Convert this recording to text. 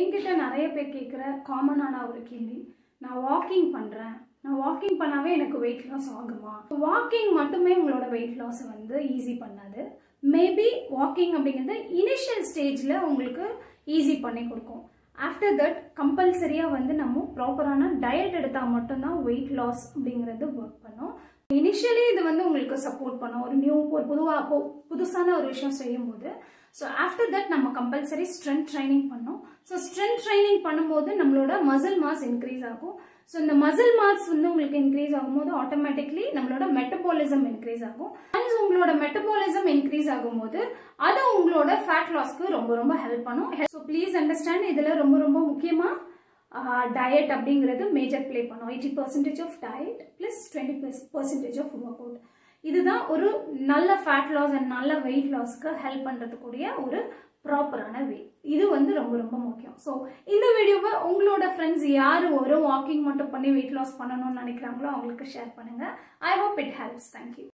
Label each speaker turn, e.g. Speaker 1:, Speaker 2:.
Speaker 1: என்கிட்ட நிறைய பேர் கேட்குற காமனான ஒரு கேள்வி நான் வாக்கிங் பண்ணுறேன் நான் வாக்கிங் பண்ணாவே எனக்கு வெயிட் லாஸ் ஆகுமா வாக்கிங் மட்டுமே உங்களோட வெயிட் லாஸை வந்து ஈஸி பண்ணாது மேபி வாக்கிங் அப்படிங்கிறது இனிஷியல் ஸ்டேஜில் உங்களுக்கு ஈஸி பண்ணி கொடுக்கும் ஆஃப்டர் தட் கம்பல்சரியாக வந்து நம்ம ப்ராப்பரான டயட் எடுத்தால் மட்டும்தான் வெயிட் லாஸ் அப்படிங்கிறது ஒர்க் பண்ணும் இனிஷியலி இது வந்து உங்களுக்கு சப்போர்ட் பண்ணும் ஒரு நியூ ஒரு பொதுவாக புதுசான ஒரு விஷயம் செய்யும்போது ஸோ ஆஃப்டர் தட் நம்ம கம்பல்சரி ஸ்ட்ரென்த் ட்ரைனிங் பண்ணோம் ஸோ ஸ்ட்ரென்த் ட்ரைனிங் பண்ணும்போது நம்மளோட மசில் மாஸ் இன்க்ரீஸ் ஆகும் ஸோ இந்த மசில் மாஸ் வந்து உங்களுக்கு இன்க்ரீஸ் ஆகும்போது ஆட்டோமேட்டிக்லி நம்மளோட மெட்டபாலிசம் இன்க்ரீஸ் ஆகும் ஒன்ஸ் உங்களோட மெட்டபாலிசம் இன்க்ரீஸ் ஆகும்போது அது உங்களோட ஃபேட் லாஸ்க்கு ரொம்ப ரொம்ப ஹெல்ப் பண்ணும் ஸோ ப்ளீஸ் அண்டர்ஸ்டாண்ட் இதில் ரொம்ப ரொம்ப முக்கியமாக டயட் அப்படிங்கிறது மேஜர் ப்ளே பண்ணும் eighty percentage of diet plus twenty percentage of workout இதுதான் ஒரு நல்ல ஃபேட் லாஸ் அண்ட் நல்ல வெயிட் லாஸ்க்கு ஹெல்ப் பண்ணுறதுக்கூடிய ஒரு ப்ராப்பரான வே இது வந்து ரொம்ப ரொம்ப முக்கியம் ஸோ இந்த வீடியோவை உங்களோட ஃப்ரெண்ட்ஸ் யார் ஒரு வாக்கிங் மட்டும் பண்ணி வெயிட் லாஸ் பண்ணணும்னு நினைக்கிறாங்களோ அவங்களுக்கு ஷேர் பண்ணுங்கள் I hope it helps thank you